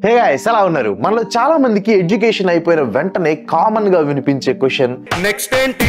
hey guys ఎలా ఉన్నారు మనలో చాలా మందికి ఎడ్యుకేషన్ అయిపోయిన వెంటనే కామన్ గా వినిపించే క్వశ్చన్ నెక్స్ట్ ఏంటి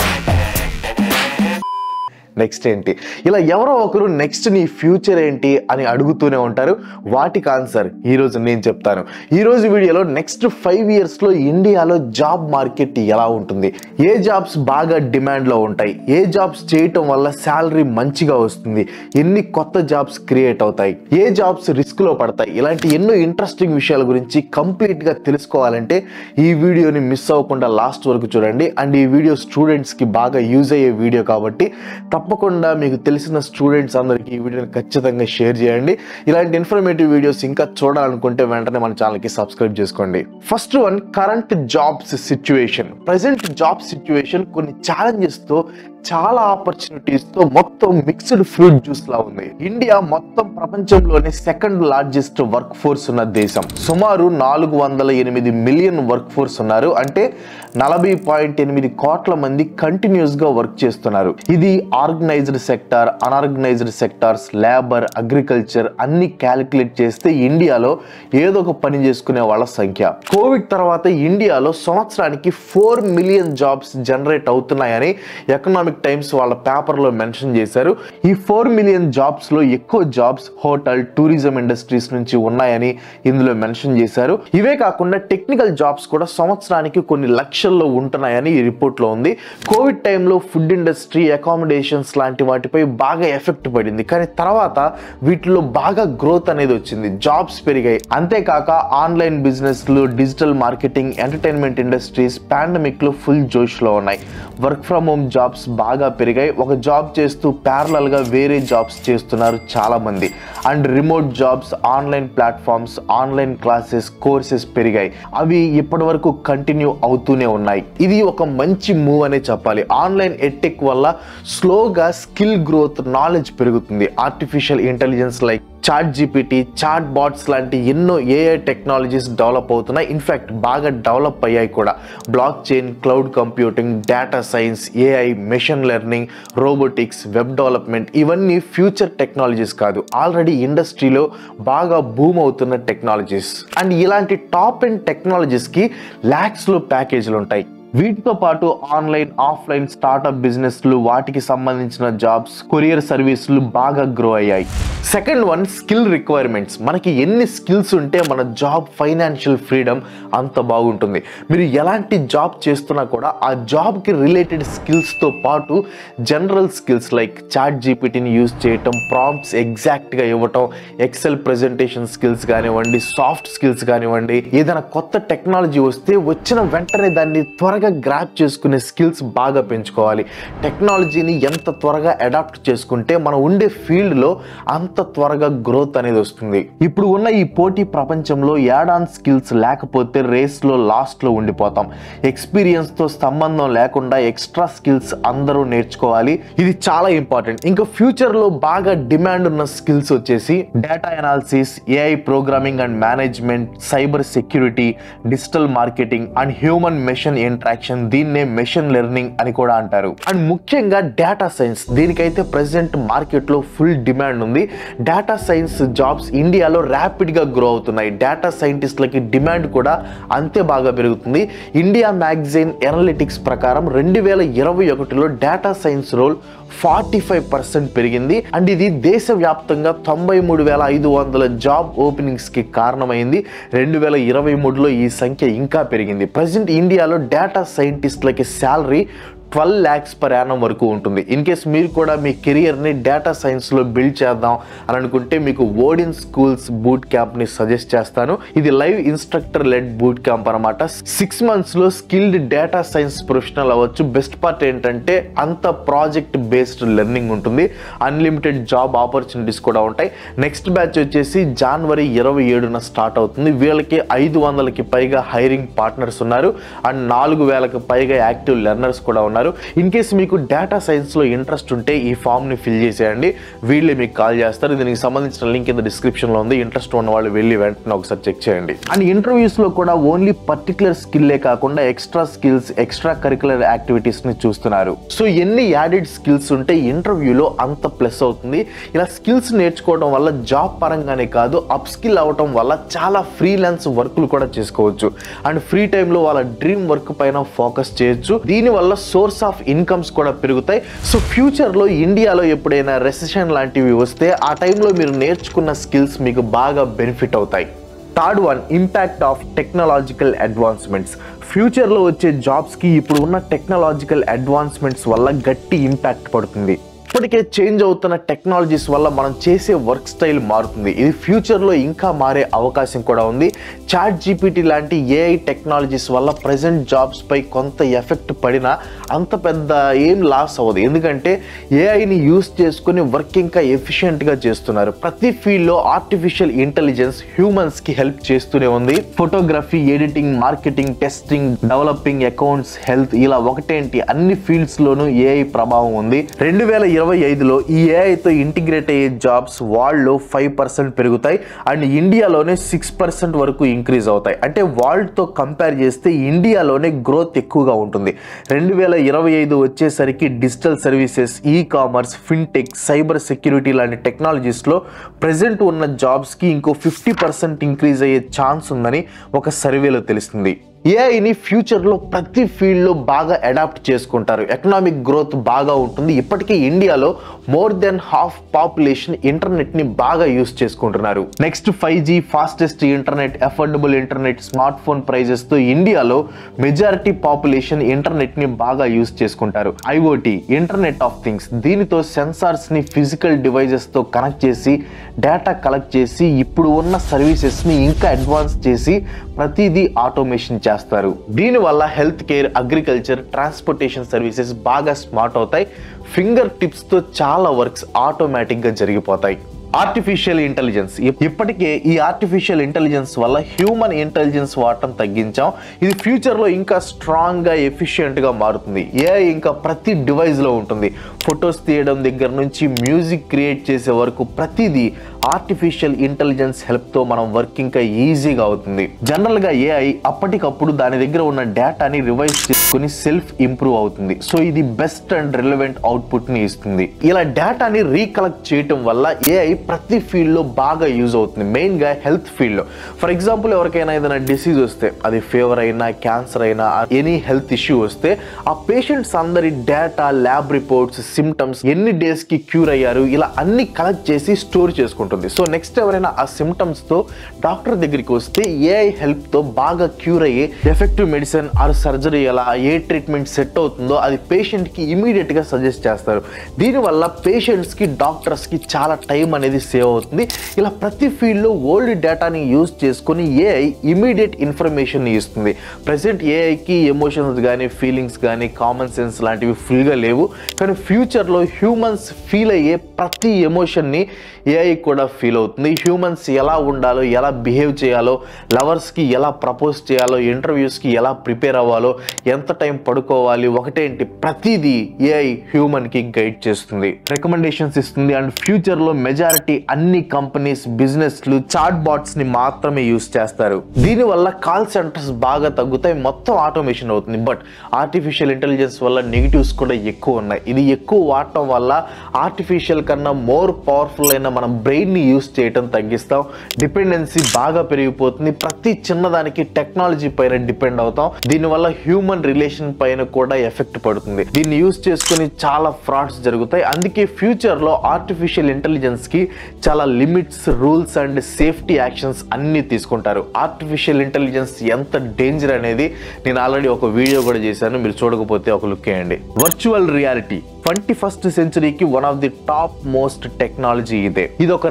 నెక్స్ట్ ఏంటి ఇలా ఎవరో ఒకరు నెక్స్ట్ నీ ఫ్యూచర్ ఏంటి అని అడుగుతూనే ఉంటారు వాటికి ఆన్సర్ ఈ రోజు నేను చెప్తాను ఈ రోజు వీడియోలో నెక్స్ట్ ఫైవ్ ఇయర్స్ లో ఇండియాలో జాబ్ మార్కెట్ ఎలా ఉంటుంది ఏ జాబ్స్ బాగా డిమాండ్ లో ఉంటాయి ఏ జాబ్స్ చేయటం వల్ల శాలరీ మంచిగా వస్తుంది ఎన్ని కొత్త జాబ్స్ క్రియేట్ అవుతాయి ఏ జాబ్స్ రిస్క్ లో పడతాయి ఇలాంటి ఎన్నో ఇంట్రెస్టింగ్ విషయాల గురించి కంప్లీట్ గా తెలుసుకోవాలంటే ఈ వీడియోని మిస్ అవ్వకుండా లాస్ట్ వరకు చూడండి అండ్ ఈ వీడియో స్టూడెంట్స్ కి బాగా యూజ్ అయ్యే వీడియో కాబట్టి తప్పకుండా మీకు తెలిసిన స్టూడెంట్స్ అందరికీ ఈ వీడియోని ఖచ్చితంగా షేర్ చేయండి ఇలాంటి ఇన్ఫర్మేటివ్ వీడియోస్ ఇంకా చూడాలనుకుంటే వెంటనే మన ఛానల్కి సబ్స్క్రైబ్ చేసుకోండి first one current jobs situation present job situation కొన్ని challenges తో చాలా ఆపర్చునిటీస్ తో మొత్తం మిక్స్డ్ ఫ్రూట్ జ్యూస్ లా ఉంది ఇండియా మొత్తం ప్రపంచంలోనే సెకండ్ లార్జెస్ట్ వర్క్ ఫోర్స్ ఉన్న దేశం సుమారు నాలుగు వందల ఎనిమిది మిలియన్ వర్క్ ఫోర్స్ ఉన్నారు అంటే నలభై పాయింట్ ఎనిమిది కోట్ల మంది కంటిన్యూస్ గా వర్క్ చేస్తున్నారు ఇది organised sector unorganised sectors labour agriculture అన్ని క్యాలిక్యులేట్ చేస్తే ఇండియాలో ఏదో ఒక పని చేసుకునే వాళ్ళ సంఖ్య కోవిడ్ తర్వాత ఇండియాలో సంవత్సరానికి ఫోర్ మిలియన్ జాబ్స్ జనరేట్ అవుతున్నాయని ఎకనామిక్ టైమ్స్ వాళ్ళ పేపర్లో మెన్షన్ చేశారు ఈ ఫోర్ మిలియన్ జాబ్స్ లో ఎక్కువ జాబ్స్ హోటల్ టూరిజం ఇండస్ట్రీస్ నుంచి ఉన్నాయని ఇందులో మెన్షన్ చేశారు ఇవే కాకుండా టెక్నికల్ జాబ్స్ కూడా సంవత్సరానికి కొన్ని లక్షల్లో ఉంటున్నాయని ఈ రిపోర్ట్ లో ఉంది కోవిడ్ టైంలో ఫుడ్ ఇండస్ట్రీ అకామిడేషన్స్ లాంటి వాటిపై బాగా ఎఫెక్ట్ పడింది కానీ తర్వాత వీటిలో బాగా గ్రోత్ అనేది వచ్చింది జాబ్స్ పెరిగాయి అంతేకాక ఆన్లైన్ బిజినెస్లు digital marketing entertainment industries pandemic లో ఫుల్ జోష్ లో ఉన్నాయి వర్క్ ఫ్రమ్ హోమ్ జాబ్స్ బాగా పెరిగాయి ఒక జాబ్ చేస్తూ ప్యారలల్ గా వేరే జాబ్స్ చేస్తున్నారు చాలా మంది and remote jobs online platforms online classes courses పెరిగాయి అవి ఇప్పటి వరకు కంటిన్యూ అవుతూనే ఉన్నాయి ఇది ఒక మంచి మూవ్ అనే చెప్పాలి ఆన్లైన్ ఎట్టెక్ వల్ల స్లోగా స్కిల్ గ్రోత్ నాలెడ్జ్ పెరుగుతుంది artificial intelligence like chat GPT chat bots లాంటి ఎన్నో ఏఐ టెక్నాలజీస్ డెవలప్ అవుతున్నాయి ఇన్ఫ్యాక్ట్ బాగా డెవలప్ అయ్యాయి కూడా blockchain cloud computing data science AI machine learning robotics web development ఇవన్నీ ఫ్యూచర్ టెక్నాలజీస్ కాదు ఆల్రెడీ ఇండస్ట్రీలో బాగా బూమ్ అవుతున్న టెక్నాలజీస్ అండ్ ఇలాంటి టాప్ అండ్ టెక్నాలజీస్కి ల్యాక్స్లో ప్యాకేజీలు ఉంటాయి వీటితో పాటు ఆన్లైన్ ఆఫ్లైన్ స్టార్టప్ బిజినెస్లు వాటికి సంబంధించిన జాబ్స్ కొరియర్ సర్వీసులు బాగా గ్రో అయ్యాయి సెకండ్ వన్ స్కిల్ రిక్వైర్మెంట్స్ మనకి ఎన్ని స్కిల్స్ ఉంటే మన జాబ్ ఫైనాన్షియల్ ఫ్రీడమ్ అంత బాగుంటుంది మీరు ఎలాంటి జాబ్ చేస్తున్నా కూడా ఆ జాబ్కి రిలేటెడ్ స్కిల్స్తో పాటు జనరల్ స్కిల్స్ లైక్ చాట్ జీపీటీని యూజ్ చేయటం ప్రాంప్ట్స్ ఎగ్జాక్ట్గా ఇవ్వటం ఎక్సెల్ ప్రెజెంటేషన్ స్కిల్స్ కానివ్వండి సాఫ్ట్ స్కిల్స్ కానివ్వండి ఏదైనా కొత్త టెక్నాలజీ వస్తే వచ్చిన వెంటనే దాన్ని త్వరగా గ్రాప్ చేసుకునే స్కిల్స్ బాగా పెంచుకోవాలి టెక్నాలజీని ఎంత త్వరగా అడాప్ట్ చేసుకుంటే మనం ఉండే ఫీల్డ్లో అంత త్వరగా గ్రోత్ అనేది వస్తుంది ఇప్పుడు ఉన్న ఈ పోటీ ప్రపంచంలో యాడ్ ఆన్ స్కిల్స్ లేకపోతే రేస్లో లాస్ట్లో ఉండిపోతాం ఎక్స్పీరియన్స్తో సంబంధం లేకుండా ఎక్స్ట్రా స్కిల్స్ అందరూ నేర్చుకోవాలి ఇది చాలా ఇంపార్టెంట్ ఇంకా ఫ్యూచర్లో బాగా డిమాండ్ ఉన్న స్కిల్స్ వచ్చేసి data analysis AI programming and management cyber security digital marketing and human machine interaction దీన్నే మెషిన్ లెర్నింగ్ అని కూడా అంటారు అండ్ ముఖ్యంగా డేటా సైన్స్ దీనికైతే ప్రెసెంట్ మార్కెట్లో ఫుల్ డిమాండ్ ఉంది డేటా సైన్స్ జాబ్స్ ఇండియాలో ర్యాపిడ్గా గ్రో అవుతున్నాయి డేటా సైంటిస్ట్లకి డిమాండ్ కూడా అంతే బాగా పెరుగుతుంది ఇండియా మ్యాగజైన్ ఎనలిటిక్స్ ప్రకారం రెండు వేల ఇరవై ఒకటిలో data science role forty five percent పెరిగింది అండ్ ఇది దేశవ్యాప్తంగా తొంభై మూడు వేల ఐదు వందల జాబ్ ఓపెనింగ్స్కి కారణమైంది రెండు వేల ఇరవై మూడులో ఈ సంఖ్య ఇంకా పెరిగింది ప్రజెంట్ ఇండియాలో డేటా సైంటిస్ట్లకి salary twelve lakhs per annum వరకు ఉంటుంది ఇన్ కేస్ మీరు కూడా మీ కెరియర్ని డేటా సైన్స్లో బిల్డ్ చేద్దాం అని అనుకుంటే మీకు ఓడిన్ స్కూల్స్ బూట్ క్యాంప్ని సజెస్ట్ చేస్తాను ఇది live instructor led boot camp అనమాట సిక్స్ మంత్స్లో స్కిల్డ్ డేటా సైన్స్ ప్రొఫెషనల్ అవ్వచ్చు బెస్ట్ పార్ట్ ఏంటంటే అంత ప్రాజెక్ట్ బేస్డ్ లెర్నింగ్ ఉంటుంది అన్లిమిటెడ్ జాబ్ ఆపర్చునిటీస్ కూడా ఉంటాయి నెక్స్ట్ బ్యాచ్ వచ్చేసి జనవరి ఇరవై ఏడున స్టార్ట్ అవుతుంది వీళ్ళకి ఐదు వందలకి పైగా హైరింగ్ పార్ట్నర్స్ ఉన్నారు అండ్ నాలుగు వేలకు పైగా యాక్టివ్ లెర్నర్స్ కూడా ఉన్నారు ఉన్నారు ఇన్ కేస్ మీకు డేటా సైన్స్లో ఇంట్రెస్ట్ ఉంటే ఈ ఫామ్ని ఫిల్ చేసేయండి వీళ్ళే మీకు కాల్ చేస్తారు దీనికి సంబంధించిన లింక్ కింద డిస్క్రిప్షన్లో ఉంది ఇంట్రెస్ట్ ఉన్న వాళ్ళు వెళ్ళి వెంటనే ఒకసారి చెక్ చేయండి అండ్ ఇంటర్వ్యూస్లో కూడా ఓన్లీ పర్టికులర్ స్కిల్లే కాకుండా ఎక్స్ట్రా స్కిల్స్ ఎక్స్ట్రా కరికులర్ యాక్టివిటీస్ని చూస్తున్నారు సో ఎన్ని యాడెడ్ స్కిల్స్ ఉంటే ఇంటర్వ్యూలో అంత ప్లస్ అవుతుంది ఇలా స్కిల్స్ నేర్చుకోవడం వల్ల జాబ్ పరంగానే కాదు అప్ స్కిల్ అవ్వడం వల్ల చాలా ఫ్రీలాన్స్ వర్క్లు కూడా చేసుకోవచ్చు అండ్ ఫ్రీ టైంలో వాళ్ళ డ్రీమ్ వర్క్ పైన ఫోకస్ చేయొచ్చు దీనివల్ల సోర్స్ ఆఫ్ ఇన్కమ్స్ కూడా పెరుగుతాయి సో ఫ్యూచర్లో ఇండియాలో ఎప్పుడైనా రెసెషన్ లాంటివి వస్తే ఆ టైంలో మీరు నేర్చుకున్న స్కిల్స్ మీకు బాగా బెనిఫిట్ అవుతాయి third one impact of technological advancements ఫ్యూచర్లో వచ్చే జాబ్స్కి ఇప్పుడు ఉన్న టెక్నాలజికల్ అడ్వాన్స్మెంట్స్ వల్ల గట్టి ఇంపాక్ట్ పడుతుంది ఇప్పటికే చేంజ్ అవుతున్న టెక్నాలజీస్ వల్ల మనం చేసే వర్క్ స్టైల్ మారుతుంది ఇది ఫ్యూచర్లో ఇంకా మారే అవకాశం కూడా ఉంది చాట్ జీపీటీ లాంటి ఏఐ టెక్నాలజీస్ వల్ల ప్రజెంట్ జాబ్స్ పై కొంత ఎఫెక్ట్ పడినా అంత పెద్ద ఏం లాస్ అవ్వదు ఎందుకంటే ఏఐని యూస్ చేసుకుని వర్క్ ఇంకా ఎఫిషియెంట్గా చేస్తున్నారు ప్రతి ఫీల్డ్లో ఆర్టిఫిషియల్ ఇంటెలిజెన్స్ హ్యూమన్స్కి హెల్ప్ చేస్తూనే ఉంది photography editing marketing testing developing accounts health ఇలా ఒకటేంటి అన్ని ఫీల్డ్స్లోనూ ఏఐ ప్రభావం ఉంది రెండు వేల ఇరవై ఐదులో ఈ ఏఐతో ఇంటిగ్రేట్ అయ్యే జాబ్స్ వరల్డ్లో ఫైవ్ పర్సెంట్ పెరుగుతాయి అండ్ ఇండియాలోనే సిక్స్ పర్సెంట్ వరకు ఇంక్రీజ్ అవుతాయి అంటే వరల్డ్తో కంపేర్ చేస్తే ఇండియాలోనే గ్రోత్ ఎక్కువగా ఉంటుంది రెండు వేల ఇరవై ఐదు వచ్చేసరికి digital services e commerce fintech cyber security లాంటి టెక్నాలజీస్లో ప్రజెంట్ ఉన్న జాబ్స్కి ఇంకో ఫిఫ్టీ పర్సెంట్ ఇంక్రీజ్ అయ్యే ఛాన్స్ ఉందని ఒక సర్వేలో తెలుస్తుంది ఏఐని ఫ్యూచర్లో ప్రతి ఫీల్డ్లో బాగా అడాప్ట్ చేసుకుంటారు ఎకనామిక్ గ్రోత్ బాగా ఉంటుంది ఇప్పటికీ ఇండియాలో మోర్ దెన్ హాఫ్ పాపులేషన్ ఇంటర్నెట్ని బాగా యూస్ చేసుకుంటున్నారు next five G fastest internet affordable internet smartphone ప్రైజెస్తో ఇండియాలో మెజారిటీ పాపులేషన్ ఇంటర్నెట్ని బాగా యూస్ చేసుకుంటారు ఐఓటీ ఇంటర్నెట్ ఆఫ్ థింగ్స్ దీనితో సెన్సార్స్ని ఫిజికల్ డివైజెస్తో కనెక్ట్ చేసి డేటా కలెక్ట్ చేసి ఇప్పుడు ఉన్న సర్వీసెస్ని ఇంకా అడ్వాన్స్ చేసి ప్రతిదీ ఆటోమేషన్ చేస్తారు దీనివల్ల healthcare agriculture transportation services బాగా స్మార్ట్ అవుతాయి ఫింగర్ టిప్స్తో చాలా వర్క్స్ ఆటోమేటిక్గా జరిగిపోతాయి ఆర్టిఫిషియల్ ఇంటెలిజెన్స్ ఇప్పటికే ఈ ఆర్టిఫిషియల్ ఇంటెలిజెన్స్ వల్ల హ్యూమన్ ఇంటెలిజెన్స్ వాడటం తగ్గించాం ఇది ఫ్యూచర్లో ఇంకా స్ట్రాంగ్గా ఎఫిషియెంట్గా మారుతుంది ఏఐ ఇంకా ప్రతి డివైస్లో ఉంటుంది ఫొటోస్ తీయడం దగ్గర నుంచి మ్యూజిక్ క్రియేట్ చేసే వరకు ప్రతిదీ ఆర్టిఫిషియల్ ఇంటెలిజెన్స్ హెల్ప్తో మనం వర్క్ ఇంకా ఈజీగా అవుతుంది జనరల్గా ఏఐ అప్పటికప్పుడు దాని దగ్గర ఉన్న డేటాని రివైజ్ చేసుకుని సెల్ఫ్ ఇంప్రూవ్ అవుతుంది సో ఇది బెస్ట్ అండ్ రిలవెంట్ అవుట్పుట్ని ఇస్తుంది ఇలా డేటాని రీకలెక్ట్ చేయటం వల్ల ఏఐ ప్రతి ఫీల్డ్లో బాగా యూజ్ అవుతుంది మెయిన్గా హెల్త్ ఫీల్డ్లో ఫర్ ఎగ్జాంపుల్ ఎవరికైనా ఏదైనా డిసీజ్ వస్తే అది ఫీవర్ అయినా క్యాన్సర్ అయినా ఎనీ హెల్త్ ఇష్యూ వస్తే ఆ పేషెంట్స్ అందరి డేటా ల్యాబ్ రిపోర్ట్స్ సిమ్టమ్స్ ఎన్ని డేస్కి క్యూర్ అయ్యారు ఇలా అన్ని కలెక్ట్ చేసి స్టోర్ చేసుకుంటుంది సో నెక్స్ట్ ఎవరైనా ఆ సిమ్టమ్స్తో డాక్టర్ దగ్గరికి వస్తే ఏఐ హెల్ప్తో బాగా క్యూర్ అయ్యి ఎఫెక్టివ్ మెడిసిన్ ఆర్ సర్జరీ ఎలా ఏ ట్రీట్మెంట్ సెట్ అవుతుందో అది పేషెంట్కి ఇమీడియట్గా సజెస్ట్ చేస్తారు దీనివల్ల పేషెంట్స్కి డాక్టర్స్కి చాలా టైం అనేది సేవ్ అవుతుంది ఇలా ప్రతి ఫీల్డ్లో ఓల్డ్ డేటాని యూజ్ చేసుకొని ఏఐ ఇమీడియట్ ఇన్ఫర్మేషన్ ఇస్తుంది ప్రజెంట్ ఏఐకి ఎమోషన్స్ కానీ ఫీలింగ్స్ కానీ కామన్ సెన్స్ లాంటివి ఫుల్గా లేవు కానీ ఫ్యూచర్లో హ్యూమన్స్ ఫీల్ అయ్యే ప్రతి ఎమోషన్ని ఏఐ కూడా ఫీల్ అవుతుంది హ్యూమన్స్ ఎలా ఉండాలో ఎలా బిహేవ్ చేయాలో లవర్స్కి ఎలా ప్రపోజ్ చేయాలో ఇంటర్వ్యూస్కి ఎలా ప్రిపేర్ అవ్వాలో ఎంత టైం పడుకోవాలి ఒకటేంటి ప్రతిదీ ఏఐ హ్యూమన్కి గైడ్ చేస్తుంది రికమెండేషన్స్ ఇస్తుంది అండ్ ఫ్యూచర్లో మెజారిటీ అన్ని కంపెనీస్ బిజినెస్లు చాట్ బాట్స్ని మాత్రమే యూస్ చేస్తారు దీనివల్ల కాల్ సెంటర్స్ బాగా తగ్గుతాయి మొత్తం ఆటోమేషన్ అవుతుంది బట్ ఆర్టిఫిషియల్ ఇంటెలిజెన్స్ వల్ల నెగిటివ్స్ కూడా ఎక్కువ ఉన్నాయి ఇది ఎక్కువ వాడటం వల్ల ఆర్టిఫిషియల్ కన్నా మోర్ పవర్ఫుల్ అయిన మన బ్రెయిన్ని యూస్ చేయటం తగ్గిస్తాం డిపెండెన్సీ బాగా పెరిగిపోతుంది ప్రతి చిన్నదానికి టెక్నాలజీ పైన డిపెండ్ అవుతాం దీనివల్ల హ్యూమన్ రిలేషన్ పైన కూడా ఎఫెక్ట్ పడుతుంది దీన్ని యూస్ చేసుకుని చాలా ఫ్రాడ్స్ జరుగుతాయి అందుకే ఫ్యూచర్లో ఆర్టిఫిషియల్ ఇంటెలిజెన్స్కి చాలా limits rules and safety actions అన్నీ తీసుకుంటారు ఆర్టిఫిషియల్ ఇంటెలిజెన్స్ ఎంత డేంజర్ అనేది నేను ఆల్రెడీ ఒక వీడియో కూడా చేశాను మీరు చూడకపోతే ఒక లుక్ వేయండి వర్చువల్ రియాలిటీ ట్వంటీ ఫస్ట్ సెంచరీకి one of the top most technology ఇదే ఇది ఒక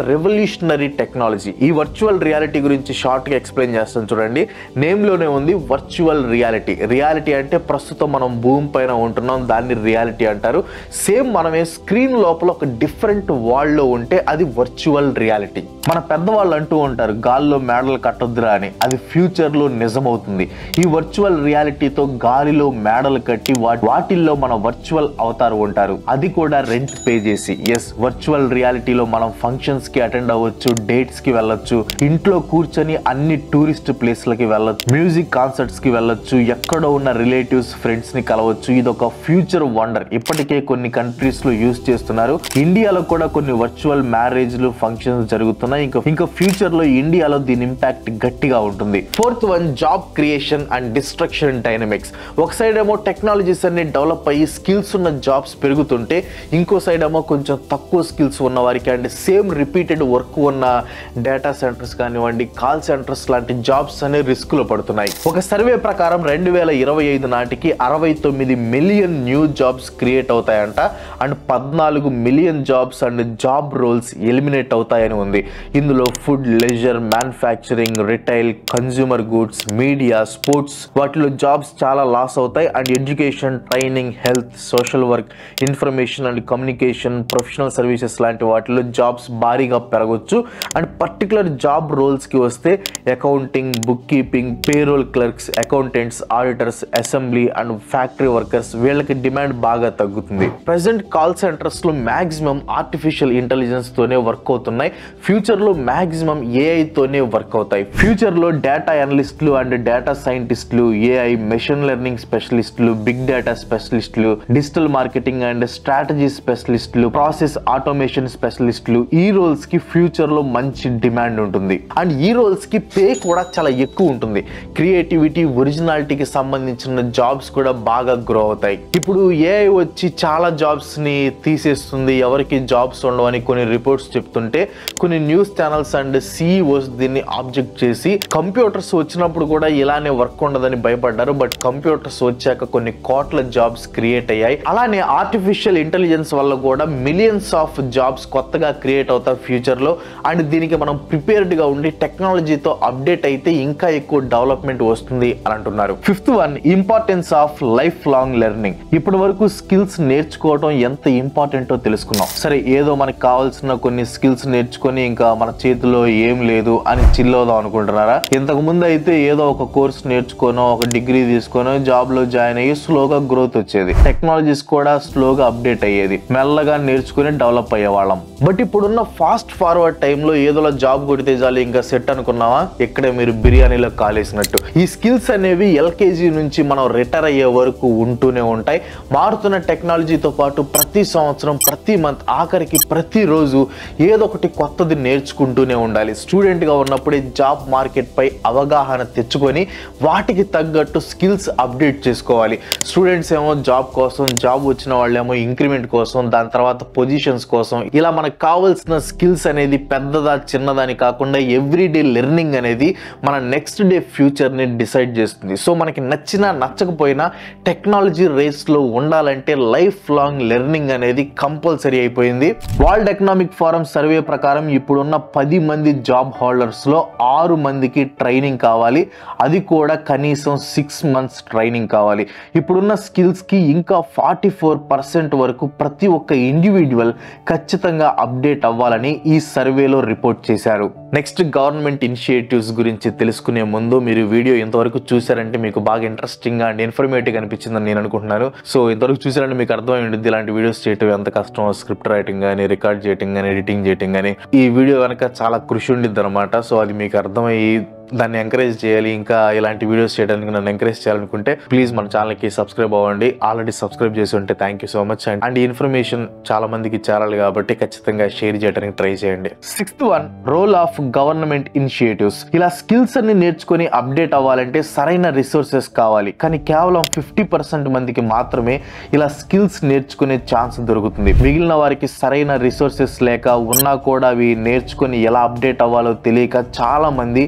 రెవల్యూషనరీ టెక్నాలజీ ఈ వర్చువల్ రియాలిటీ గురించి షార్ట్గా ఎక్స్ప్లెయిన్ చేస్తాను చూడండి నేమ్లోనే ఉంది వర్చువల్ రియాలిటీ రియాలిటీ అంటే ప్రస్తుతం మనం భూమి పైన ఉంటున్నాం దాన్ని రియాలిటీ అంటారు సేమ్ మనమే స్క్రీన్ లోపల ఒక డిఫరెంట్ వరల్డ్లో ఉంటే అది వర్చువల్ రియాలిటీ మన పెద్దవాళ్ళు అంటూ ఉంటారు గాల్లో మేడలు కట్టొద్దురా అని అది ఫ్యూచర్లో నిజమవుతుంది ఈ వర్చువల్ రియాలిటీతో గాలిలో మేడలు కట్టి వా- వాటిల్లో మన వర్చువల్ అవతారు ఉంటారు అది కూడా రెంట్ పే చేసి ఎస్ వర్చువల్ రియాలిటీలో మనం ఫంక్షన్స్ కి అటెండ్ అవ్వచ్చు డేట్స్ కి వెళ్ళొచ్చు ఇంట్లో కూర్చొని అన్ని టూరిస్ట్ ప్లేస్లకి వెళ్ళొచ్చు మ్యూజిక్ కాన్సర్ట్స్ కి వెళ్ళొచ్చు ఎక్కడో ఉన్న రిలేటివ్స్ ఫ్రెండ్స్ ని కలవచ్చు ఇది ఒక ఫ్యూచర్ వండర్ ఇప్పటికే కొన్ని కంట్రీస్ లో యూస్ చేస్తున్నారు ఇండియాలో కూడా కొన్ని వర్చువల్ మ్యారేజ్లు ఫంక్షన్స్ జరుగుతున్నాయి ఇంకా ఇంకా ఫ్యూచర్ లో ఇండియాలో దీని ఇంపాక్ట్ గట్టిగా ఉంటుంది fourth one job creation and destruction dynamics ఒక సైడ్ ఏమో టెక్నాలజీస్ అన్ని డెవలప్ అయ్యి స్కిల్స్ ఉన్న జాబ్స్ పెరుగుతుంటే ఇంకో సైడ్ ఏమో కొంచెం తక్కువ స్కిల్స్ ఉన్న వారికి అండ్ సేమ్ రిపీటెడ్ వర్క్ ఉన్న డేటా సెంటర్స్ కానివ్వండి కాల్ సెంటర్స్ లాంటి జాబ్స్ అనే రిస్క్ లో పడుతున్నాయి ఒక సర్వే ప్రకారం రెండు వేల ఇరవై ఐదు నాటికి అరవై తొమ్మిది మిలియన్ న్యూ జాబ్స్ క్రియేట్ అవుతాయంట అండ్ పద్నాలుగు million jobs and job roles eliminate అవుతాయని ఉంది ఇందులో food leisure manufacturing retail consumer goods media sports వాటిలో జాబ్స్ చాలా లాస్ అవుతాయి and education training health social work information and communication professional services లాంటి వాటిలో జాబ్స్ భారీగా పెరగవచ్చు అండ్ పర్టికులర్ జాబ్ రోల్స్కి వస్తే accounting bookkeeping payroll clerks accountants auditors assembly and factory workers వీళ్ళకి డిమాండ్ బాగా తగ్గుతుంది ప్రజెంట్ కాల్ సెంటర్స్ లో మాక్సిమం ఆర్టిఫిషియల్ ఇంటెలిజెన్స్ తోనే వర్క్ అవుతున్నాయి ఫ్యూచర్ లో మాక్సిమం ఏఐ తోనే వర్క్ అవుతాయి ఫ్యూచర్ లో డేటా అనలిస్టులు అండ్ డేటా సైంటిస్టులు ఏఐ మెషిన్ లెర్నింగ్ స్పెషలిస్టులు బిగ్ డేటా స్పెషలిస్టులు డిజిటల్ మార్కెటింగ్ అండ్ స్ట్రాటజీ స్పెషలిస్టులు ప్రాసెస్ ఆటోమేషన్ స్పెషలిస్టులు ఈ రోల్స్ కి ఫ్యూచర్ లో మంచి డిమాండ్ ఉంటుంది అండ్ ఈ రోల్స్ కి పే కూడా చాలా ఎక్కువ ఉంటుంది క్రియేటివిటీ ఒరిజినాలిటీకి సంబంధించిన జాబ్స్ కూడా బాగా గ్రో అవుతాయి ఇప్పుడు ఏఐ వచ్చి చాలా జాబ్స్ ని తీసేస్తుంది ఎవరికి జాబ్స్ ఉండవని కొన్ని రిపోర్ట్స్ చెప్తుంటే కొన్ని న్యూస్ ఛానల్స్ అండ్ సిఇఓస్ దీన్ని ఆబ్జెక్ట్ చేసి కంప్యూటర్స్ వచ్చినప్పుడు కూడా ఇలానే వర్క్ ఉండదని భయపడ్డారు బట్ కంప్యూటర్స్ వచ్చాక కొన్ని కోట్ల జాబ్స్ క్రియేట్ అయ్యాయి అలానే ఆర్టిఫిషియల్ ఇంటెలిజెన్స్ వల్ల కూడా మిలియన్స్ ఆఫ్ జాబ్స్ కొత్తగా క్రియేట్ అవుతాయి ఫ్యూచర్ లో అండ్ దీనికి మనం ప్రిపేర్డ్ గా ఉండి టెక్నాలజీతో అప్డేట్ అయితే ఇంకా ఎక్కువ డెవలప్మెంట్ వస్తుంది అని అంటున్నారు fifth one importance of life long learning ఇప్పటి వరకు స్కిల్స్ నేర్చుకోవడం ఎంత ఇంపార్టెంటో తెలుసుకున్నాం సరే ఏదో మనకు కావాల్సిన కొన్ని స్కిల్స్ నేర్చుకొని ఇంకా మన చేతిలో ఏం లేదు అని చిల్లవుదాం అనుకుంటున్నారా ఇంతకు ముందు అయితే ఏదో ఒక కోర్స్ నేర్చుకోనో ఒక డిగ్రీ తీసుకొని జాబ్ లో జాయిన్ అయ్యి స్లోగా గ్రోత్ వచ్చేది టెక్నాలజీస్ కూడా స్లోగా అప్డేట్ అయ్యేది మెల్లగా నేర్చుకుని డెవలప్ అయ్యేవాళ్ళం బట్ ఇప్పుడున్న ఫాస్ట్ ఫార్వర్డ్ టైంలో ఏదోలా జాబ్ కొడితే చాలు ఇంకా సెట్ అనుకున్నావా ఇక్కడే మీరు బిర్యానీలో కాలేసినట్టు ఈ స్కిల్స్ అనేవి ఎల్కేజీ నుంచి మనం రిటైర్ అయ్యే వరకు ఉంటూనే ఉంటాయి మారుతున్న టెక్నాలజీతో పాటు ప్రతి సంవత్సరం ప్రతి మంత్ ఆఖరికి ప్రతిరోజు ఏదో ఒకటి కొత్తది నేర్చుకుంటూనే ఉండాలి స్టూడెంట్గా ఉన్నప్పుడే జాబ్ మార్కెట్ పై అవగాహన తెచ్చుకొని వాటికి తగ్గట్టు స్కిల్స్ అప్డేట్ చేసుకోవాలి స్టూడెంట్స్ ఏమో జాబ్ కోసం జాబ్ వచ్చిన వాళ్ళేమో ఇంక్రిమెంట్ కోసం దాని తర్వాత పొజిషన్స్ కోసం ఇలా మనకు కావాల్సిన స్కిల్స్ అనేది పెద్దదా చిన్నదా అని కాకుండా ఎవ్రీడే లెర్నింగ్ అనేది మన నెక్స్ట్ డే ఫ్యూచర్ని డిసైడ్ చేస్తుంది సో మనకి నచ్చినా నచ్చకపోయినా టెక్నాలజీ రేస్లో ఉండాలంటే లైఫ్ లాంగ్ లెర్నింగ్ అనేది కంపల్సరీ అయిపోయింది వరల్డ్ ఎకనామిక్ ఫోరం సర్వే ప్రకారం ఇప్పుడున్న పది మంది జాబ్ హోల్డర్స్లో ఆరు మందికి ట్రైనింగ్ కావాలి అది కూడా కనీసం సిక్స్ మంత్స్ ట్రైనింగ్ కావాలి ఇప్పుడున్న స్కిల్స్కి ఇంకా ఫార్టీ ఫోర్ పర్సెంట్ వరకు ప్రతి ఒక్క ఇండివిజువల్ ఖచ్చితంగా అప్డేట్ అవ్వాలని ఈ సర్వేలో రిపోర్ట్ చేశారు నెక్స్ట్ గవర్నమెంట్ ఇనిషియేటివ్స్ గురించి తెలుసుకునే ముందు మీరు వీడియో ఇంతవరకు చూసారంటే మీకు బాగా ఇంట్రెస్టింగ్ అండ్ ఇన్ఫర్మేటివ్ అనిపించిందని నేను అనుకుంటున్నాను సో ఇంతవరకు చూసారంటే మీకు అర్థమై ఉంటుంది ఇలాంటి వీడియోస్ చేయటం ఎంత కష్టం స్క్రిప్ట్ రైటింగ్ కానీ రికార్డ్ చేయటం కానీ ఎడిటింగ్ చేయటం కానీ ఈ వీడియో కనుక చాలా కృషి ఉండిద్ది అనమాట సో అది మీకు అర్థమయ్యి దాన్ని ఎంకరేజ్ చేయాలి ఇంకా ఇలాంటి వీడియోస్ చేయడానికి నన్ను ఎంకరేజ్ చేయాలనుకుంటే ప్లీజ్ మన ఛానల్కి సబ్స్క్రైబ్ అవ్వండి ఆల్రెడీ సబ్స్క్రైబ్ చేసి ఉంటే thank you so much and and ఈ ఇన్ఫర్మేషన్ చాలా మందికి చేరాలి కాబట్టి ఖచ్చితంగా షేర్ చేయడానికి ట్రై చేయండి sixth one role of government initiatives ఇలా స్కిల్స్ అన్ని నేర్చుకొని అప్డేట్ అవ్వాలంటే సరైన రిసోర్సెస్ కావాలి కానీ కేవలం ఫిఫ్టీ పర్సెంట్ మందికి మాత్రమే ఇలా స్కిల్స్ నేర్చుకునే ఛాన్స్ దొరుకుతుంది మిగిలిన వారికి సరైన రిసోర్సెస్ లేక ఉన్నా కూడా అవి నేర్చుకొని ఎలా అప్డేట్ అవ్వాలో తెలియక చాలా మంది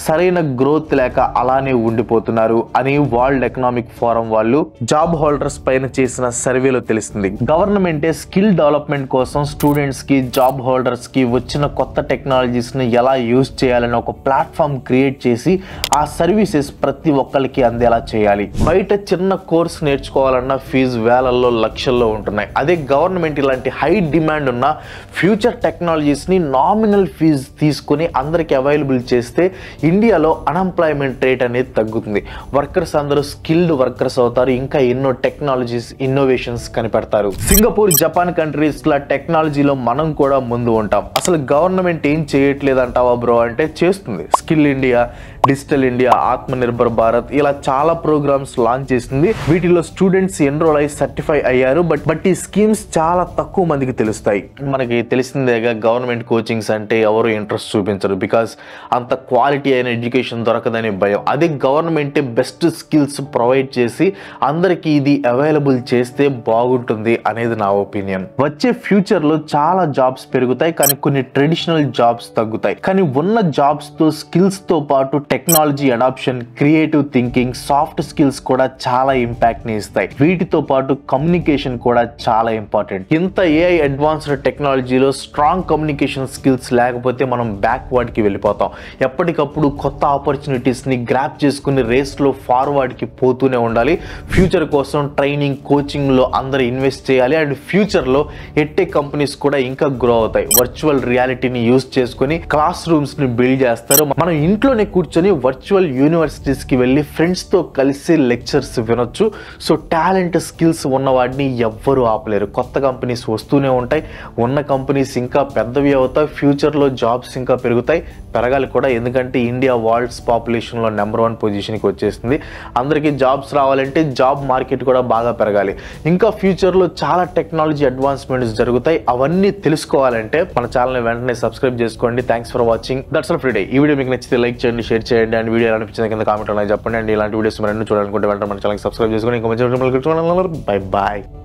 సరైన గ్రోత్ లేక అలానే ఉండిపోతున్నారు అని వరల్డ్ ఎకనామిక్ ఫోరం వాళ్ళు జాబ్ హోల్డర్స్ పైన చేసిన సర్వేలో తెలుస్తుంది గవర్నమెంటే స్కిల్ డెవలప్మెంట్ కోసం స్టూడెంట్స్ కి జాబ్ హోల్డర్స్ కి వచ్చిన కొత్త టెక్నాలజీస్ ని ఎలా యూజ్ చేయాలని ఒక ప్లాట్ఫామ్ క్రియేట్ చేసి ఆ సర్వీసెస్ ప్రతి ఒక్కరికి అందేలా చేయాలి బయట చిన్న కోర్స్ నేర్చుకోవాలన్న ఫీజు వేలల్లో లక్షల్లో ఉంటున్నాయి అదే గవర్నమెంట్ ఇలాంటి హై డిమాండ్ ఉన్న ఫ్యూచర్ టెక్నాలజీస్ ని నామినల్ ఫీజు తీసుకుని అందరికి అవైలబుల్ చేస్తే ఇండియాలో అన్ఎంప్లాయ్మెంట్ రేట్ అనేది తగ్గుతుంది వర్కర్స్ అందరూ స్కిల్డ్ వర్కర్స్ అవుతారు ఇంకా ఎన్నో టెక్నాలజీస్ ఇన్నోవేషన్స్ కనిపెడతారు సింగపూర్ జపాన్ కంట్రీస్ లా టెక్నాలజీలో మనం కూడా ముందు ఉంటాం అసలు గవర్నమెంట్ ఏం చేయట్లేదు అంటావా బ్రో అంటే చేస్తుంది స్కిల్ ఇండియా డిజిటల్ ఇండియా ఆత్మ నిర్భర్ భారత్ ఇలా చాలా ప్రోగ్రామ్స్ లాంచ్ చేసింది వీటిలో స్టూడెంట్స్ ఎన్రోల్ అయి సర్టిఫై అయ్యారు బట్ బట్ ఈ స్కీమ్స్ చాలా తక్కువ మందికి తెలుస్తాయి మనకి తెలిసిందేగా గవర్నమెంట్ కోచింగ్స్ అంటే ఎవరు ఇంట్రెస్ట్ చూపించరు బికాస్ అంత క్వాలిటీ అయిన ఎడ్యుకేషన్ దొరకదని భయం అదే గవర్నమెంటే బెస్ట్ స్కిల్స్ ప్రొవైడ్ చేసి అందరికీ ఇది అవైలబుల్ చేస్తే బాగుంటుంది అనేది నా ఒపీనియన్ వచ్చే ఫ్యూచర్ లో చాలా జాబ్స్ పెరుగుతాయి కానీ కొన్ని ట్రెడిషనల్ జాబ్స్ తగ్గుతాయి కానీ ఉన్న జాబ్స్ తో స్కిల్స్ తో పాటు technology adoption creative thinking soft skills కూడా చాలా ఇంపాక్ట్ ని ఇస్తాయి వీటితో పాటు కమ్యూనికేషన్ కూడా చాలా ఇంపార్టెంట్ ఇంత ఏఐ అడ్వాన్స్డ్ టెక్నాలజీలో స్ట్రాంగ్ కమ్యూనికేషన్ స్కిల్స్ లేకపోతే మనం బ్యాక్వర్డ్ కి వెళ్ళిపోతాం ఎప్పటికప్పుడు కొత్త ఆపర్చునిటీస్ ని గ్రాప్ చేసుకుని రేస్ లో ఫార్వర్డ్ కి పోతూనే ఉండాలి ఫ్యూచర్ కోసం ట్రైనింగ్ కోచింగ్ లో అందరూ ఇన్వెస్ట్ చేయాలి అండ్ ఫ్యూచర్ లో ఎట్టే కంపెనీస్ కూడా ఇంకా గ్రో అవుతాయి వర్చువల్ రియాలిటీని యూస్ చేసుకుని క్లాస్ రూమ్స్ ని బిల్డ్ చేస్తారు మనం ఇంట్లోనే కూర్చొని వర్చువల్ యూనివర్సిటీస్ కి వెళ్ళి ఫ్రెండ్స్ తో కలిసి లెక్చర్స్ వినొచ్చు సో టాలెంట్ స్కిల్స్ ఉన్న వాటిని ఎవ్వరూ ఆపలేరు కొత్త కంపెనీస్ వస్తూనే ఉంటాయి ఉన్న కంపెనీస్ ఇంకా పెద్దవి అవుతాయి ఫ్యూచర్లో జాబ్స్ ఇంకా పెరుగుతాయి పెరగాలి కూడా ఎందుకంటే ఇండియా వరల్డ్స్ పాపులేషన్లో నెంబర్ వన్ పొజిషన్కి వచ్చేసింది అందరికీ జాబ్స్ రావాలంటే జాబ్ మార్కెట్ కూడా బాగా పెరగాలి ఇంకా ఫ్యూచర్లో చాలా టెక్నాలజీ అడ్వాన్స్మెంట్స్ జరుగుతాయి అవన్నీ తెలుసుకోవాలంటే మన ఛానల్ని వెంటనే సబ్స్క్రైబ్ చేసుకోండి thanks for watching that's all Friday ఈ వీడియో మీకు నచ్చితే లైక్ చేయండి షేర్ చేయండి అండ్ వీడియో ఎలా అనిపించింది కింద కామెంట్ అనేది చెప్పండి అండ్ ఇలాంటి వీడియోస్ మరిన్ని చూడాలనుకుంటే వెంటనే మన ఛానల్ సబ్స్క్రైబ్ చేసుకొని ఇంకా మంచి బై బాయ్